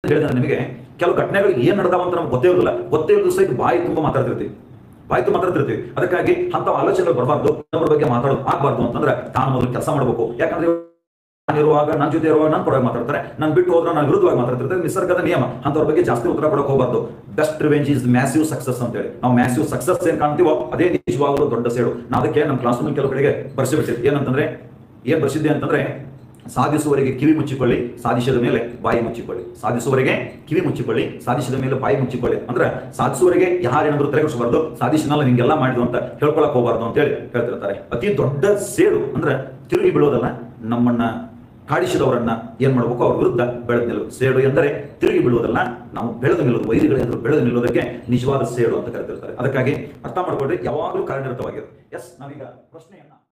ಹೇಳಿದ್ರೆ ನಿಮಗೆ ಕೆಲವು ಘಟನೆಗಳು ಏನ್ ನಡೆದಾವ ಅಂತ ನಮ್ಗೆ ಗೊತ್ತೇ ಇರೋದಿಲ್ಲ ಗೊತ್ತೇ ಇರೋದು ಸಹಿತ ಬಾಯಿ ತುಂಬ ಮಾತಾಡ್ತಿರ್ತೀವಿ ಬಾಯಿ ತುಂಬ ಮಾತಾಡ್ತಿರ್ತೀವಿ ಅದಕ್ಕಾಗಿ ಅಂತ ಆಲೋಚನೆಗಳು ಬರಬಾರ್ದು ನಮ್ಮ ಬಗ್ಗೆ ಮಾತಾಡೋದು ಆಗ್ಬಾರ್ದು ಅಂತಂದ್ರೆ ತಾನು ಮೊದಲು ಕೆಲಸ ಮಾಡಬೇಕು ಯಾಕಂದ್ರೆ ನಾನು ಇರುವಾಗ ನನ್ನ ಜೊತೆ ಇರುವಾಗ ನನ್ನ ಪರವಾಗಿ ಮಾತಾಡ್ತಾರೆ ನಾನು ಬಿಟ್ಟು ಹೋದ್ರೆ ನಾನು ವಿರುದ್ಧವಾಗಿ ಮಾತಾಡ್ತಿರ್ತಾರೆ ನಿಸರ್ಗದ ನಿಯಮ ಅಂತವ್ರ ಬಗ್ಗೆ ಜಾಸ್ತಿ ಉತ್ತರ ಕೊಡಕ್ಕೆ ಹೋಗಬಾರ್ದು best revenge is massive success ಅಂತ ಹೇಳಿ ನಾವು ಮ್ಯಾಸಿವ್ ಸಕ್ಸಸ್ ಏನ್ ಕಾಣ್ತೀವೋ ಅದೇ ನಿಜವಾಗಲೂ ದೊಡ್ಡ ಸೇಡು ನಾ ಅದಕ್ಕೆ ನಮ್ಮ ಕ್ಲಾಸ್ ರೂಮ್ ಕೆಲವು ಕಡೆಗೆ ಬರ್ಸಿಬಿಟ್ಟಿದ್ದೆ ಏನಂತಂದ್ರೆ ಏನ್ ಬರ್ಸಿದ್ದೆ ಅಂತಂದ್ರೆ ಸಾಧಿಸುವವರೆಗೆ ಕಿವಿ ಮುಚ್ಚಿಕೊಳ್ಳಿ ಸಾಧಿಸಿದ ಮೇಲೆ ಬಾಯಿ ಮುಚ್ಚಿಕೊಳ್ಳಿ ಸಾಧಿಸುವವರೆಗೆ ಕಿವಿ ಮುಚ್ಚಿಕೊಳ್ಳಿ ಸಾಧಿಸಿದ ಮೇಲೆ ಬಾಯಿ ಮುಚ್ಚಿಕೊಳ್ಳಿ ಅಂದ್ರೆ ಸಾಧಿಸುವವರೆಗೆ ಯಾರೇನಾದ್ರೂ ತಲೆಗೊಡಿಸಬಾರ್ದು ಸಾಧಿಸಿನಲ್ಲ ಹಿಂಗೆಲ್ಲ ಮಾಡಿದ್ವು ಅಂತ ಹೇಳ್ಕೊಳಕ್ ಹೋಗಬಾರ್ದು ಅಂತ ಹೇಳಿ ಹೇಳ್ತಿರ್ತಾರೆ ಅತಿ ದೊಡ್ಡ ಸೇಡು ಅಂದ್ರೆ ತಿರುಗಿ ಬೀಳೋದಲ್ಲ ನಮ್ಮನ್ನ ಕಾಡಿಸಿದವರನ್ನ ಏನ್ ಮಾಡ್ಬೇಕು ಅವ್ರ ವಿರುದ್ಧ ಬೆಳೆದು ನಿಲ್ಲೋದು ಸೇಡು ಎಂದರೆ ತಿರುಗಿ ಬೀಳುವುದಲ್ಲ ನಾವು ಬೆಳೆದು ನಿಲ್ಲೋದು ವೈರಿಗಳೆಂದು ಬೆಳೆದು ನಿಲ್ಲೋದಕ್ಕೆ ನಿಜವಾದ ಸೇಡು ಅಂತ ಕರೆದಿರ್ತಾರೆ ಅದಕ್ಕಾಗಿ ಅರ್ಥ ಮಾಡ್ಕೊಳ್ರಿ ಯಾವಾಗಲೂ ಕಾರ್ಯನಿರತವಾಗಿರು ಎಸ್ ನಾವೀಗ ಪ್ರಶ್ನೆಯನ್ನ